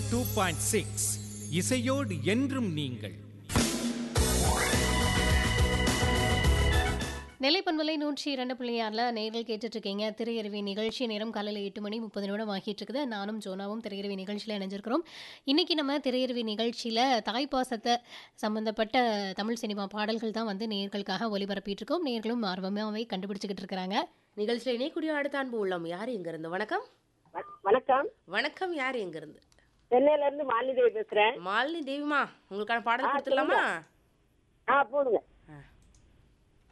two point six இசையோடு என்றும் நீங்கள் நெல்லை பண்பலை நூற்றி இரண்டு புள்ளியாரில் நேரில் கேட்டுட்டு இருக்கீங்க திரையருவி நிகழ்ச்சி நேரம் காலையில் எட்டு மணி முப்பது நிமிடம் ஆகிட்டு இருக்குது நானும் ஜோனாவும் திரையருவி நிகழ்ச்சியில் இணைஞ்சிருக்கிறோம் இன்னைக்கு நம்ம திரையருவி நிகழ்ச்சியில் தாய்ப்பாசத்தை சம்பந்தப்பட்ட தமிழ் சினிமா பாடல்கள் தான் வந்து நேர்களுக்காக ஒளிபரப்பிட்டு இருக்கோம் நேர்களும் ஆர்வமாகவே கண்டுபிடிச்சிக்கிட்டு இருக்கிறாங்க நிகழ்ச்சியில் இணையக்கூடிய அடுத்த அன்பு உள்ளம் யார் எங்க இருந்து வணக்கம் வ- வணக்கம் வணக்கம் யார் எங்க இருந்து சென்னையில இருந்து மாலிதேவி பேசுறேன் மாலினி தேவிமா உங்களுக்கான பாடல் ஆ, கொடுத்துடலாமா ஆ போடுங்க